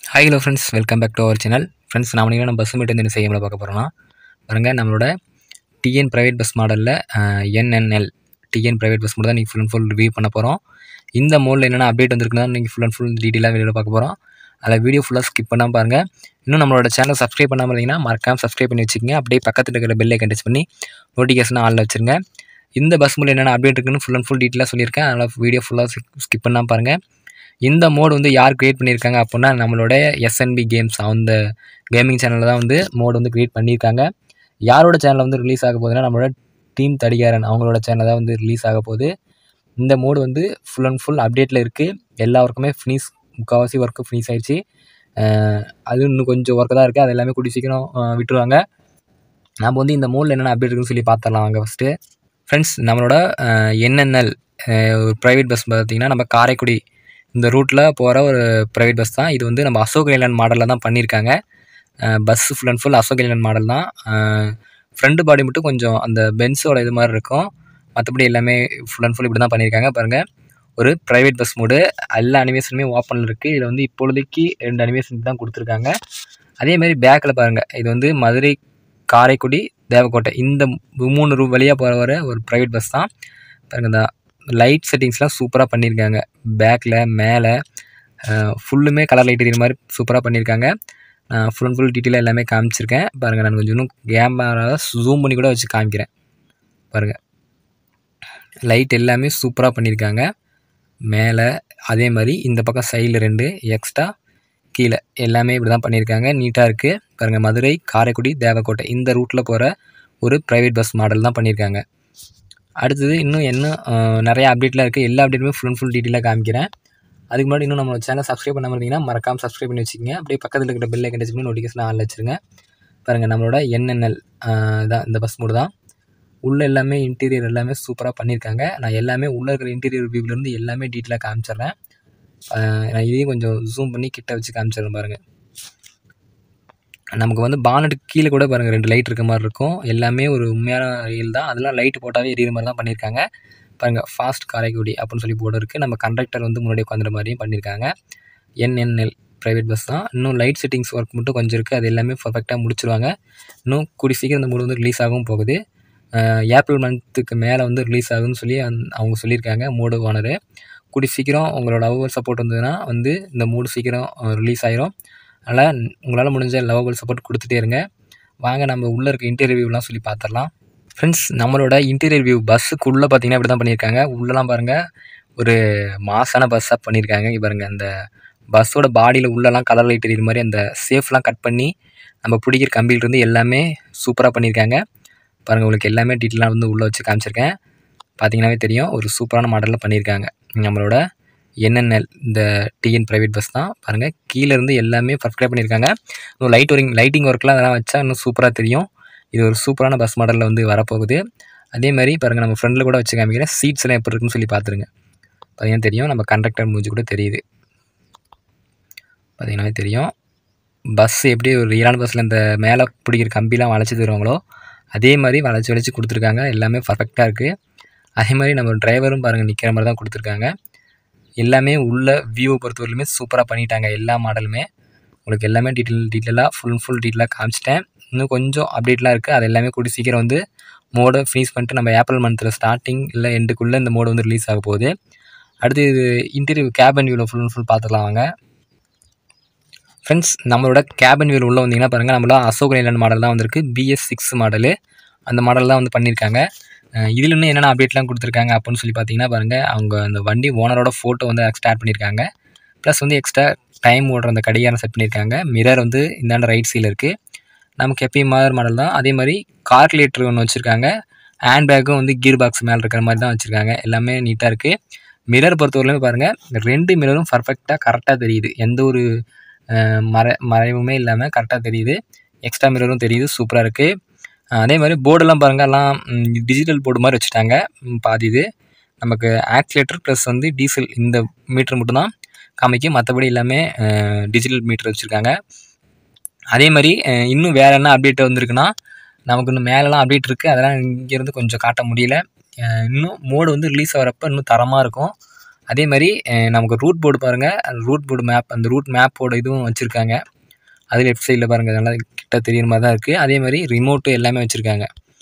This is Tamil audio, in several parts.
hi hello friends welcome back to our channel friends நான் நீங்கள் நம்ம பஸ் மீட் வந்து என்ன செய்ய பார்க்க போகிறோம்னா பாருங்கள் நம்மளோட டிஎன் ப்ரைவேட் பஸ் மாடலில் என்என்எல் டிஎன் ப்ரைவேட் பஸ் மட்டும் தான் நீங்கள் ஃபுல் அண்ட் ஃபுல் ரிவ்யூ பண்ண போகிறோம் இந்த மோடில் என்னென்ன அப்டேட் வந்திருக்குன்னா நீங்கள் ஃபுல் அண்ட் ஃபுல் டீட்டெயிலாக வீடியோ பார்க்க போகிறோம் அதில் வீடியோ ஃபுல்லாக ஸ்கிப் பண்ணாமல் பாருங்கள் இன்னும் நம்மளோட சேனல் சப்ஸ்கிரைப் பண்ணாமல் இருந்தீங்கன்னா மறக்காமல் சப்ஸ்கிரைப் பண்ணி வச்சுக்கோங்க அப்படியே பக்கத்தில் இருக்கிற பெல்லை கண்டெஸ்ட் பண்ணி நோட்டிஃபிகேஷன் ஆளில் வச்சுருங்க இந்த பஸ் மூலம் என்னென்ன அப்டேட் இருக்குன்னு ஃபுல் அண்ட் ஃபுல் டீட்டெயிலாக சொல்லியிருக்கேன் அதனால் வீடியோ ஃபுல்லாக ஸ்கிப் பண்ணாமல் பாருங்கள் இந்த மோடு வந்து யார் க்ரியேட் பண்ணியிருக்காங்க அப்படின்னா நம்மளோட எஸ்என்பி கேம்ஸ் அந்த கேமிங் சேனலில் தான் வந்து மோடு வந்து க்ரியேட் பண்ணியிருக்காங்க யாரோட சேனலில் வந்து ரிலீஸ் ஆக போகுதுன்னா நம்மளோட டீம் தடிகாரன் அவங்களோட சேனல் தான் வந்து ரிலீஸ் ஆக போகுது இந்த மோடு வந்து ஃபுல் அண்ட் ஃபுல் அப்டேட்டில் இருக்குது எல்லா ஒர்க்குமே ஃபினிஷ் முக்கால்வாசி ஒர்க்கு ஃபினிஷ் ஆயிடுச்சு அஹ் அது இன்னும் கொஞ்சம் ஒர்க்கு தான் இருக்குது அது எல்லாமே கூடி சீக்கிரம் அஹ் விட்டுருவாங்க நம்ம வந்து இந்த மோடில் என்னென்ன அப்டேட் இருக்குன்னு சொல்லி பார்த்துடலாம் வாங்க ஃபஸ்ட்டு ஃப்ரெண்ட்ஸ் நம்மளோட என்என்எல் ஒரு ப்ரைவேட் பஸ் பார்த்திங்கன்னா நம்ம காரைக்குடி இந்த ரூட்டில் போகிற ஒரு ப்ரைவேட் பஸ் தான் இது வந்து நம்ம அசோக் லேலண்ட் மாடலில் தான் பண்ணியிருக்காங்க bus full and full Ashok Leyland model தான் ஃப்ரண்ட் பாடி மட்டும் கொஞ்சம் அந்த பென்ஸோட இது மாதிரி இருக்கும் மற்றபடி எல்லாமே ஃபுல் அண்ட் ஃபுல் இப்படி தான் பண்ணியிருக்காங்க பாருங்கள் ஒரு ப்ரைவேட் பஸ் மோடு எல்லா அனிமேஷனுமே ஓப்பனில் இருக்குது இதில் வந்து இப்பொழுதைக்கு ரெண்டு அனிமேஷன் தான் கொடுத்துருக்காங்க அதேமாதிரி பேக்கில் பாருங்கள் இது வந்து மதுரை காரைக்குடி தேவக்கோட்டை இந்த மூணு ரூ வழியாக போகிற வர ஒரு ப்ரைவேட் பஸ் தான் பாருங்கள் இந்த லைட் செட்டிங்ஸ்லாம் சூப்பராக பண்ணியிருக்காங்க பேக்கில் மேலே ஃபுல்லுமே கலர் லைட் எரியுற மாதிரி சூப்பராக பண்ணியிருக்காங்க நான் ஃபுல் அண்ட் ஃபுல் டீட்டெயிலாக எல்லாமே காமிச்சிருக்கேன் பாருங்கள் நான் கொஞ்சம் இன்னும் கேமராவை ஜூம் பண்ணி கூட வச்சு காமிக்கிறேன் பாருங்கள் லைட் எல்லாமே சூப்பராக பண்ணியிருக்காங்க மேலே அதே மாதிரி இந்த பக்கம் சைடில் ரெண்டு எக்ஸ்ட்ரா கீழே எல்லாமே இப்படி தான் பண்ணியிருக்காங்க நீட்டாக இருக்குது பாருங்கள் மதுரை காரைக்குடி தேவக்கோட்டை இந்த ரூட்டில் போகிற ஒரு ப்ரைவேட் பஸ் மாடல் தான் பண்ணியிருக்காங்க அடுத்தது இன்னும் என்ன நிறைய அப்டேட்லாம் இருக்குது எல்லா அப்டேட்டுமே ஃபுல் அண்ட் ஃபுல் டீட்டெயிலாக காமிக்கிறேன் அதுக்கு முன்னாடி இன்னும் நம்மளோட சேனல் சப்ஸ்கிரைப் பண்ணாமல் இருந்தீங்கன்னா மறக்காமல் சப்ஸ்கிரைப் பண்ணி வச்சுக்கோங்க அப்படியே பக்கத்தில் இருக்கிற பெல்லை கண்டிச்சு பண்ணி நோட்டிஃபிகேஷன் ஆள் வச்சுருங்க பாருங்கள் நம்மளோட என்என்எல் தான் இந்த பஸ் மோடு தான் உள்ளே எல்லாமே இன்டீரியர் எல்லாமே சூப்பராக பண்ணியிருக்காங்க நான் எல்லாமே உள்ளே இருக்கிற இன்டீரியர் வியூவிலேருந்து எல்லாமே டீட்டெயிலாக காமிச்சிடுறேன் நான் இதையும் கொஞ்சம் ஜூம் பண்ணி கிட்ட வச்சு காமிச்சிடுறேன் பாருங்கள் நமக்கு வந்து பானட்டுக்கு கீழே கூட பாருங்கள் ரெண்டு லைட் இருக்க மாதிரி இருக்கும் எல்லாமே ஒரு உண்மையான ரயில் தான் அதெல்லாம் லைட்டு போட்டாவே எரியிற மாதிரி தான் பண்ணியிருக்காங்க பாருங்கள் ஃபாஸ்ட் காரைக்குடி அப்படின்னு சொல்லி போர்டு இருக்குது நம்ம கண்டக்டர் வந்து முன்னாடி உட்காந்துற மாதிரியும் பண்ணியிருக்காங்க என்என்எல் ப்ரைவேட் பஸ் தான் இன்னும் லைட் செட்டிங்ஸ் ஒர்க் மட்டும் கொஞ்சம் இருக்குது அது எல்லாமே பர்ஃபெக்டாக முடிச்சிருவாங்க இன்னும் கூடி சீக்கிரம் இந்த மூடு வந்து ரிலீஸ் ஆகவும் போகுது ஏப்ரல் மந்த்துக்கு மேலே வந்து ரிலீஸ் ஆகுதுன்னு சொல்லி அவங்க சொல்லியிருக்காங்க மூடு ஓனரு கூடி சீக்கிரம் உங்களோட லவபிள் சப்போர்ட் வந்ததுன்னா வந்து இந்த மூடு சீக்கிரம் ரிலீஸ் ஆயிரும் அதனால் உங்களால் முடிஞ்ச லவபிள் சப்போர்ட் கொடுத்துட்டே இருங்க வாங்க நம்ம உள்ளே இருக்க இன்டீரியர் வியூலாம் சொல்லி பார்த்துடலாம் ஃப்ரெண்ட்ஸ் நம்மளோட இன்டீரியர் வியூ பஸ்ஸுக்குள்ளே பார்த்தீங்கன்னா இப்படி தான் பண்ணியிருக்காங்க உள்ளெலாம் பாருங்கள் ஒரு மாசான பஸ்ஸாக பண்ணியிருக்காங்க இங்கே பாருங்கள் அந்த பஸ்ஸோட பாடியில் உள்ளெல்லாம் கலர் லைட் எரியுற மாதிரி அந்த சேஃப்லாம் கட் பண்ணி நம்ம பிடிக்கிற கம்பியிலிருந்து எல்லாமே சூப்பராக பண்ணியிருக்காங்க பாருங்கள் உங்களுக்கு எல்லாமே டீட்டெயிலாக வந்து உள்ளே வச்சு காமிச்சிருக்கேன் பார்த்தீங்கன்னாவே தெரியும் ஒரு சூப்பரான மாடலில் பண்ணியிருக்காங்க நம்மளோட என்என்எல் இந்த டிஎன் ப்ரைவேட் பஸ் தான் பாருங்கள் கீழேருந்து எல்லாமே பர்ஃபெக்டாக பண்ணியிருக்காங்க இன்னும் லைட் ஒரிங் லைட்டிங் ஒர்க்லாம் அதெல்லாம் வச்சா இன்னும் சூப்பராக தெரியும் இது ஒரு சூப்பரான பஸ் மாடலில் வந்து வரப்போகுது அதே மாதிரி பாருங்கள் நம்ம ஃப்ரெண்டில் கூட வச்சு காமிக்கிறேன் சீட்ஸ் எல்லாம் எப்படி இருக்குன்னு சொல்லி பார்த்துருங்க பார்த்தீங்கன்னா தெரியும் நம்ம கண்டக்டர் மூஞ்சி கூட தெரியுது பார்த்தீங்கன்னா தெரியும் பஸ் எப்படி ஒரு ரியலான பஸ்ஸில் இந்த மேலே பிடிக்கிற கம்பிலாம் வளைச்சி தருவாங்களோ அதே மாதிரி வளைச்சி வளைச்சி கொடுத்துருக்காங்க எல்லாமே பர்ஃபெக்டாக இருக்குது அதே மாதிரி நம்ம டிரைவரும் பாருங்கள் நிற்கிற மாதிரி தான் கொடுத்துருக்காங்க எல்லாமே உள்ள வியூவை பொறுத்தவரையிலுமே சூப்பராக பண்ணிட்டாங்க எல்லா மாடலுமே உங்களுக்கு எல்லாமே டீட்டெயில் டீட்டெயிலாக ஃபுல் அண்ட் ஃபுல் டீட்டெயிலாக காமிச்சிட்டேன் இன்னும் கொஞ்சம் அப்டேட்லாம் இருக்குது அது எல்லாமே கூடி சீக்கிரம் வந்து மோடை ஃபினிஷ் பண்ணிட்டு நம்ம ஏப்ரல் மந்தில் ஸ்டார்டிங் இல்லை எண்டுக்குள்ளே இந்த மோடு வந்து ரிலீஸ் ஆக போகுது அடுத்து இது இன்டீரியர் கேபன் வியூவில் ஃபுல் அண்ட் ஃபுல் பார்த்துக்கலாம் வாங்க ஃப்ரெண்ட்ஸ் நம்மளோட கேபன் வியூவில் உள்ளே வந்தீங்கன்னா பாருங்கள் நம்மளோட அசோக் லேலண்ட் மாடல் தான் வந்திருக்கு பிஎஸ் சிக்ஸ் மாடலு அந்த மாடல் தான் வந்து பண்ணியிருக்காங்க இதில் இன்னும் என்னென்ன அப்டேட்லாம் கொடுத்துருக்காங்க அப்படின்னு சொல்லி பார்த்தீங்கன்னா பாருங்கள் அவங்க அந்த வண்டி ஓனரோட ஃபோட்டோ வந்து ஸ்டார்ட் பண்ணியிருக்காங்க ப்ளஸ் வந்து எக்ஸ்ட்ரா டைம் ஓடுற அந்த கடிகாரம் செட் பண்ணியிருக்காங்க மிரர் வந்து இந்தாண்ட ரைட் சைடில் இருக்குது நமக்கு எப்பயும் மாதிரி மாடல் தான் அதே மாதிரி கால்குலேட்டர் ஒன்று வச்சுருக்காங்க ஹேண்ட் பேக்கும் வந்து கீர் பாக்ஸ் மேலே இருக்கிற மாதிரி தான் வச்சுருக்காங்க எல்லாமே நீட்டாக இருக்குது மிரர் பொறுத்தவரையிலுமே பாருங்கள் ரெண்டு மிரரும் பர்ஃபெக்டாக கரெக்டாக தெரியுது எந்த ஒரு மறை மறைவுமே இல்லாமல் கரெக்டாக தெரியுது எக்ஸ்ட்ரா மிரரும் தெரியுது சூப்பராக இருக்குது அதே மாதிரி போர்டெல்லாம் பாருங்கள் எல்லாம் டிஜிட்டல் போர்டு மாதிரி வச்சுட்டாங்க பாதி இது நமக்கு ஆக்சிலேட்டர் ப்ளஸ் வந்து டீசல் இந்த மீட்டர் மட்டும்தான் காமிக்கும் மற்றபடி எல்லாமே டிஜிட்டல் மீட்டர் வச்சுருக்காங்க அதே மாதிரி இன்னும் வேறு என்ன அப்டேட் வந்திருக்குன்னா நமக்கு இன்னும் மேலெலாம் அப்டேட் இருக்குது அதெல்லாம் இங்கேருந்து கொஞ்சம் காட்ட முடியல இன்னும் மோடு வந்து ரிலீஸ் ஆகிறப்ப இன்னும் தரமாக இருக்கும் அதே மாதிரி அஹ், நமக்கு ரூட் போர்டு பாருங்கள் அந்த ரூட் போர்டு மேப் அந்த ரூட் மேப்போட இதுவும் வச்சுருக்காங்க அது லெஃப்ட் சைடில் பாருங்கள் நல்லா கிட்ட தெரியுற மாதிரி தான் இருக்குது அதே மாதிரி ரிமோட்டு எல்லாமே வச்சுருக்காங்க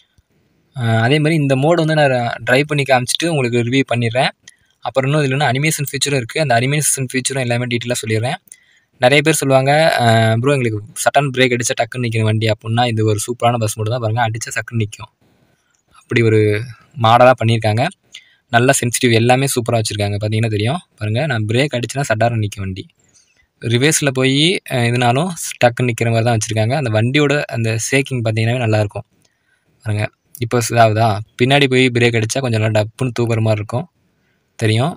அதே மாதிரி இந்த மோடு வந்து நான் ட்ரைவ் பண்ணி காமிச்சிட்டு உங்களுக்கு ரிவ்யூ பண்ணிடுறேன் அப்புறம் இன்னும் இதில் இன்னும் அனிமேஷன் ஃபீச்சரும் இருக்குது அந்த அனிமேஷன் ஃபீச்சரும் எல்லாமே டீட்டெயிலாக சொல்லிடுறேன் நிறைய பேர் சொல்லுவாங்க ப்ரோ எங்களுக்கு சட்டன் பிரேக் அடித்தா டக்குன்னு நிற்கிற வண்டி அப்படின்னா இது ஒரு சூப்பரான பஸ் மட்டும் தான் பாருங்கள் அடித்தா டக்குன்னு நிற்கும் அப்படி ஒரு மாடலாக பண்ணியிருக்காங்க நல்லா சென்சிட்டிவ் எல்லாமே சூப்பராக வச்சுருக்காங்க பார்த்தீங்கன்னா தெரியும் பாருங்கள் நான் பிரேக் அடிச்சுனா சட்டாரம் நிற்கும் வண்டி ரிவேர்ஸில் போய் இதனாலும் டக்குன்னு நிற்கிற மாதிரி தான் வச்சுருக்காங்க அந்த வண்டியோட அந்த சேக்கிங் பார்த்தீங்கன்னாவே நல்லாயிருக்கும் பாருங்கள் இப்போ இதாகுதா பின்னாடி போய் பிரேக் அடித்தா கொஞ்சம் நல்லா டப்புன்னு தூக்குற மாதிரி இருக்கும் தெரியும்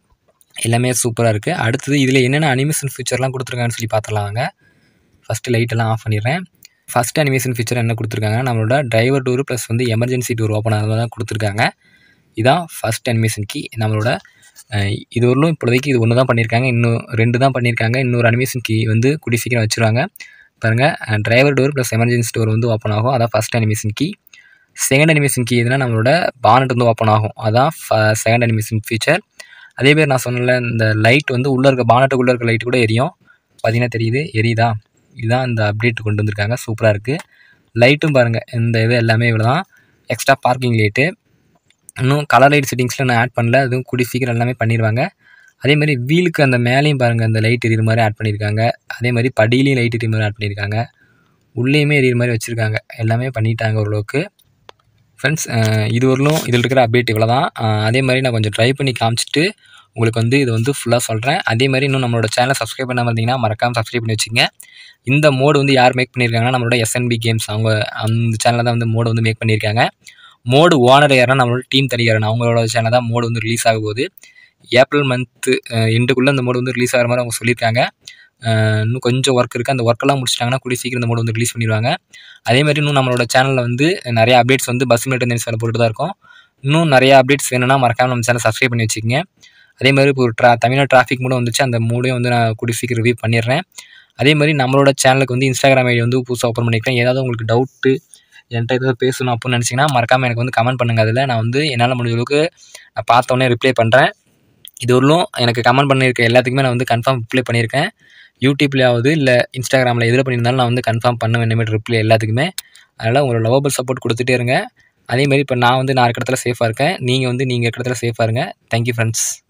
எல்லாமே சூப்பராக இருக்குது அடுத்தது இதில் என்னென்ன அனிமேஷன் ஃபீச்சர்லாம் கொடுத்துருக்காங்கன்னு சொல்லி பார்த்துடலாம் வாங்க ஃபஸ்ட்டு லைட்டெல்லாம் ஆஃப் பண்ணிடுறேன் ஃபஸ்ட் அனிமேஷன் ஃபீச்சர் என்ன கொடுத்துருக்காங்க நம்மளோட டிரைவர் டூர் ப்ளஸ் வந்து எமர்ஜென்சி டூர் ஓப்பன் ஆகிறது தான் கொடுத்துருக்காங்க இதான் ஃபஸ்ட் அனிமேஷன் கீ நம்மளோட அஹ், இது வரலும் இப்போதைக்கு இது ஒன்று தான் பண்ணியிருக்காங்க இன்னும் ரெண்டு தான் பண்ணியிருக்காங்க இன்னொரு அனிமேஷன் கீ வந்து கூடி சீக்கிரம் வச்சுருவாங்க பாருங்கள் driver door plus emergency door வந்து ஓப்பன் ஆகும் அதான் first animation key second animation key எதுனா நம்மளோட பானட் வந்து ஓப்பன் ஆகும் அதான் செகண்ட் அனிமேஷன் ஃபீச்சர் அதே மாதிரி நான் சொன்னல இந்த லைட் வந்து உள்ளே இருக்க பானட்டுக்குள்ளே இருக்க லைட் கூட எரியும் பார்த்தீங்கன்னா தெரியுது எரியுதா இதுதான் இந்த அப்டேட் கொண்டு வந்திருக்காங்க சூப்பராக இருக்குது லைட்டும் பாருங்கள் இந்த இது எல்லாமே இவ்வளோ தான் எக்ஸ்ட்ரா பார்க்கிங் லைட்டு இன்னும் கலர் லைட் செட்டிங்ஸில் நான் ஆட் பண்ணல அதுவும் கூடி சீக்கிரம் எல்லாமே பண்ணிடுவாங்க அதே மாதிரி வீலுக்கு அந்த மேலேயும் பாருங்கள் அந்த லைட் எரியுற மாதிரி ஆட் பண்ணியிருக்காங்க அதே மாதிரி படியிலையும் லைட் எரியுற மாதிரி ஆட் பண்ணியிருக்காங்க உள்ளேயுமே எரியுற மாதிரி வச்சுருக்காங்க எல்லாமே பண்ணிட்டாங்க ஓரளவுக்கு ஃப்ரெண்ட்ஸ் இது வரலும் இதில் இருக்கிற அப்டேட் இவ்வளோ தான் அதே மாதிரி நான் கொஞ்சம் ட்ரை பண்ணி காமிச்சிட்டு உங்களுக்கு வந்து இது வந்து ஃபுல்லாக சொல்கிறேன் அதே மாதிரி இன்னும் நம்மளோட சேனலை சப்ஸ்கிரைப் பண்ணாமல் இருந்தீங்கன்னா மறக்காமல் சப்ஸ்கிரைப் பண்ணி வச்சுங்க இந்த மோடு வந்து யார் மேக் பண்ணியிருக்காங்கன்னா நம்மளோட எஸ்என்பி கேம்ஸ் அவங்க அந்த சேனலில் தான் வந்து மோடு வந்து மேக் பண்ணியிருக்காங்க மோடு ஓனர் யாருன்னா நம்மளோட டீம் தனியாரன் அவங்களோட சேனல் தான் மோடு வந்து ரிலீஸ் ஆக போகுது ஏப்ரல் மந்த்து எண்டுக்குள்ளே அந்த மோடு வந்து ரிலீஸ் ஆகிற மாதிரி அவங்க சொல்லியிருக்காங்க அஹ் இன்னும் கொஞ்சம் ஒர்க் இருக்குது அந்த ஒர்க்கெல்லாம் முடிச்சிட்டாங்கன்னா கூடிய சீக்கிரம் இந்த மோடு வந்து ரிலீஸ் பண்ணிடுவாங்க அதே மாதிரி இன்னும் நம்மளோட சேனலில் வந்து நிறைய அப்டேட்ஸ் வந்து பஸ் மேட் வந்து சேனல் போட்டு தான் இருக்கும் இன்னும் நிறைய அப்டேட்ஸ் வேணும்னா மறக்காம நம்ம சேனல் சப்ஸ்கிரைப் பண்ணி வச்சுக்கோங்க அதே மாதிரி இப்போ ஒரு ட்ரா தமிழ்நாடு டிராஃபிக் மூலம் வந்துச்சு அந்த மூடையும் வந்து நான் கூடிய சீக்கிரம் ரிவ்யூ பண்ணிடுறேன் அதே மாதிரி நம்மளோட சேனலுக்கு வந்து இன்ஸ்டாகிராம் ஐடி வந்து புதுசாக ஓப்பன் பண்ணிக்கிறேன் ஏதாவது உங்களுக்கு டவுட்டு என்கிட்ட ஏதாவது பேசணும் அப்படின்னு நினச்சிங்கன்னா மறக்காமல் எனக்கு வந்து கமெண்ட் பண்ணுங்கள் அதில் நான் வந்து என்னால் முடிஞ்ச அளவுக்கு நான் பார்த்தோன்னே ரிப்ளை பண்ணுறேன் இது வரலும் எனக்கு கமெண்ட் பண்ணியிருக்க எல்லாத்துக்குமே நான் வந்து கன்ஃபார்ம் ரிப்ளை பண்ணியிருக்கேன் யூடியூப்லேயாவது இல்லை இன்ஸ்டாகிராமில் எதில் பண்ணியிருந்தாலும் நான் வந்து கன்ஃபார்ம் பண்ண வேண்டிய ரிப்ளை எல்லாத்துக்குமே அதனால் உங்களோட லவபிள் சப்போர்ட் கொடுத்துட்டே இருங்க அதே மாதிரி இப்போ நான் வந்து நான் இருக்கிற இடத்துல சேஃபாக இருக்கேன் நீங்கள் வந்து நீங்கள் இருக்கிற இடத்துல சேஃபாக இருங்க தேங்க்யூ ஃப்ரெண்ட்ஸ்